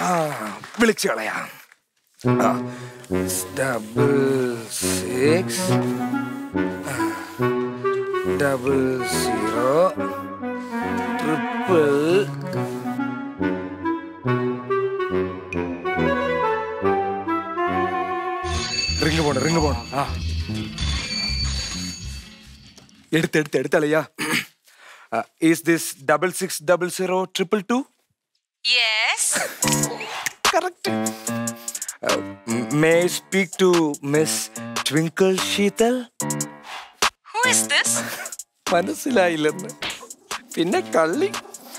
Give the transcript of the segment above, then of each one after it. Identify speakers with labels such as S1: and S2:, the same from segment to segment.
S1: ആ വിളിച്ചു കളയാം double six double zero triple ring പോണം റിങ് പോണം ആ എടുത്ത് എടുത്ത് എടുത്തളയ്യാ is this double six double zero triple two
S2: yes
S1: correct may speak to miss Twinkle Sheetal
S2: who is this
S1: മനസ്സിലായില്ലെന്ന് പിന്നെ കള്ളി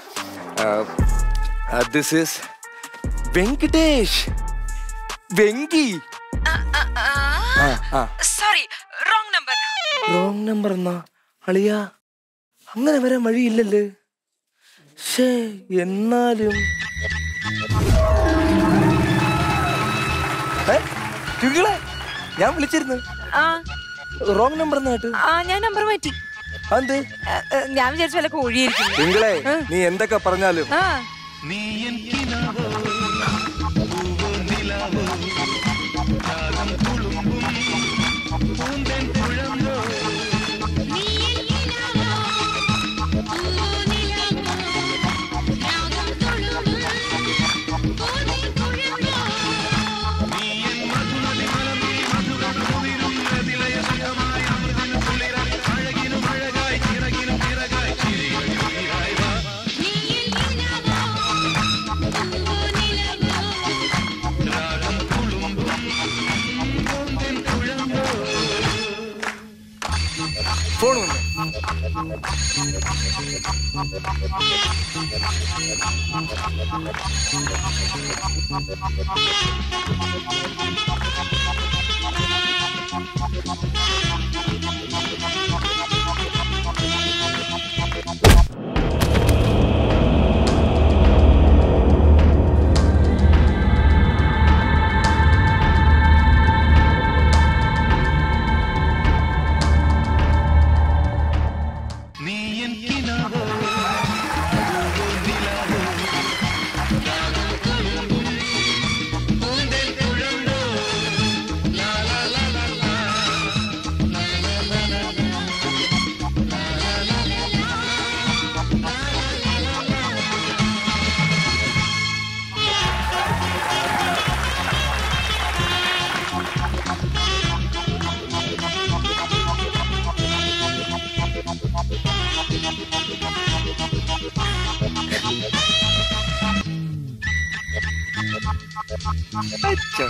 S1: ദിസ് ഈസ് വെങ്കടേഷ് വെങ്കി ആ ആ
S2: sorry wrong number
S1: wrong number എന്നാ അളിയ അങ്ങനെ വരാൻ വഴിയില്ലല്ലേ ഷേ എന്നാലും ഏ? ട്വിങ്കിളെ, ഞാൻ വിളിച്ചിരുന്നു
S2: ആ
S1: റോങ് നമ്പർ എന്നായിട്ട്
S2: ആ ഞാൻ നമ്പർ മാറ്റി
S1: അതെന്ത്
S2: ഏ, ഏ, ഞാൻ വിചാരിച്ച വല്ല കോഴിയായിരിക്കും
S1: ട്വിങ്കിളെ നീ എന്തൊക്കെ പറഞ്ഞാലും
S2: ആ
S1: ഫോൺ വന്നു അച്ഛാ.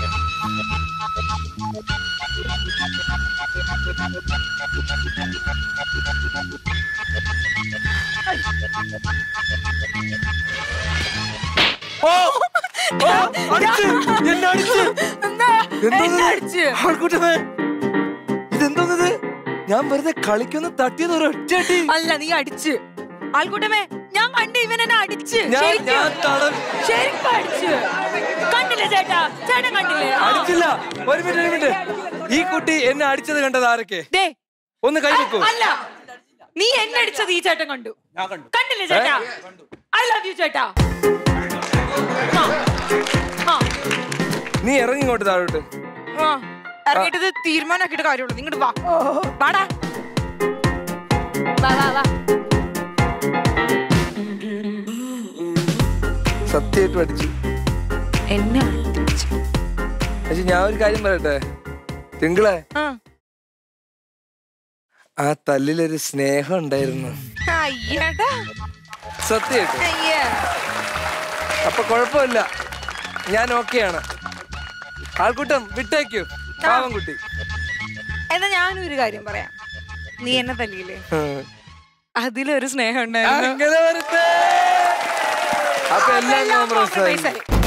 S1: ഓ! ഓ! അടിച്ച്! എന്നെ അടിച്ച്!
S2: എന്താ?
S1: എന്തോന്നത്?
S2: എന്നെ അടിച്ച്.
S1: ആൾക്കൂട്ടമേ, ഇതെന്തോന്നിത് ഞാൻ വെറുതെ കളിക്കൊന്ന് തട്ടിയത് ഒരു ഒറ്റയടി
S2: അല്ല നീ അടിച്ച് ആൾക്കൂട്ടമേ ഞാൻ കണ്ട് ഇവൻ എന്നെ അടിച്ച്
S1: ഞാൻ
S2: ശരിക്കും.
S1: ഞാൻ തടം
S2: ശരിക്കും അടിച്ച് കണ്ടില്ലേ ചേട്ടാ ചേട്ടൻ കണ്ടില്ലേ ആ.
S1: അടിച്ചില്ല ഒരു മിനിറ്റ് ഒരു മിനിറ്റ് ഈ കുട്ടി എന്നെ അടിച്ചത് കണ്ടത് ആരൊക്കെ
S2: ദേ,
S1: ഒന്ന് കൈ വെക്കൂ
S2: അല്ല നീ എന്നെ അടിച്ചത് ഈ ചേട്ടൻ കണ്ടു കണ്ടില്ലേ ചേട്ടാ ഐ ലവ് യു ചേട്ടാ ആ. ആ.
S1: നീ ഇറങ്ങി ഇങ്ങോട്ട് താഴോട്ട്
S2: ആ. ഇറങ്ങിയിട്ട് ഇത് തീരുമാനാക്കിയിട്ട് കാര്യമുള്ളൂ നിങ്ങോട്ട് വാ വാടാ വാ വാ വാ
S1: സത്യമായിട്ടും അടിച്ചു
S2: എന്നെ
S1: പക്ഷെ ഞാൻ ഒരു കാര്യം പറയട്ടെ തിങ്കളെ
S2: ആ.
S1: ആ തല്ലിലൊരു സ്നേഹം ഉണ്ടായിരുന്നു
S2: അയ്യടാ
S1: സത്യമായിട്ട്
S2: അയ്യേ
S1: അപ്പൊ കുഴപ്പമില്ല ഞാൻ ഓക്കെയാണ് ആൾക്കൂട്ടം വിട്ടേക്കൂ പാവം കുട്ടി
S2: എന്നാ ഞാനും ഒരു കാര്യം പറയാം നീ എന്നെ തല്ലിയില്ലേ
S1: ഉം.
S2: അതിലൊരു സ്നേഹം ഉണ്ടായിരുന്നു
S1: അങ്ങനെ വരട്ടെ അപ്പൊ എല്ലാം
S2: എല്ലാം
S1: കോംപ്രമൈസ് ആയി
S2: compromise ആയി.